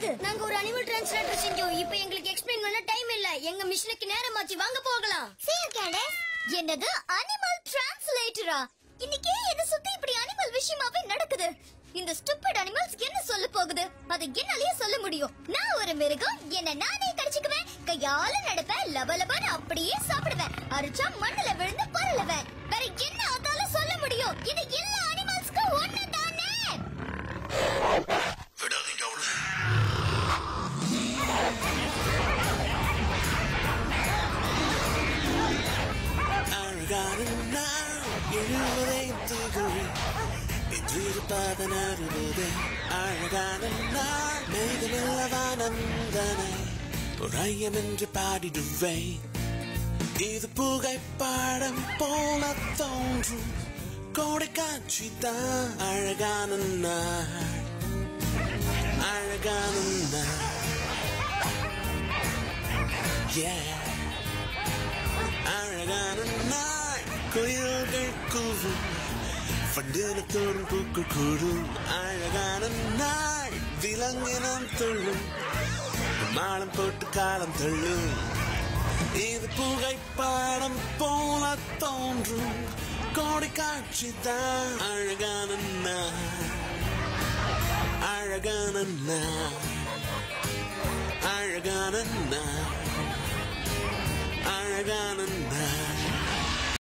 என்னது நாங்க ஒரு அனிமல் டிரான்ஸ்லேட்டர் செஞ்சோம் இப்போ எங்களுக்கு எக்ஸ்பிளைன் பண்ண டைம் இல்ல எங்க மிஷினுக்கு நேரமாச்சு வாங்க போகலாம் சீர் கேண்டஸ் என்னது அனிமல் டிரான்ஸ்லேட்டரா இன்னைக்கே என்ன சுத்தி இப்படி அனிமல் விஷயமாவே நடக்குது இந்த ஸ்டூபிட் அனிமல்ஸ் என்ன சொல்ல போகுது அது என்னாலயே சொல்ல முடியும் நான் ஒரு மிருகம் என்ன நானே கடிச்சுக்குவேன் கையால நடப்பேன் லப லபன்னு அப்படியே சாப்பிடுவேன் அரிச்சா மண்ணுல விழுந்து பரலுவேன் வேற என்ன அதால சொல்ல முடியும் இது எல்லா அனிமல்ஸ்க்கும் ஒண்ணு தானே விடாதீங்க அவள அழகான நாள் எழுவதையும் தூக்குறி எதிர்பார்த்த நறுவதே அழகான நாள் மேகமில்லவானந்தனை உரையம் என்று பாடிடுவேன் இது புகைப்படம் போல தோன்றும் கோடை காட்சி தான் அழகான நாள் அழகான நாள் Yeah. அழகான நாள் குயில்கள் கூவும் பண்டினத்தோறும் பூக்கள் கூடும் அழகான நாள் விலங்கினம் துள்ளும் மாலம் போட்டு காலம் தள்ளும் இது புகைப்படம் போல தோன்றும் கோடை காட்சி தான் அழகான நாள் அழகான நாள் அழகான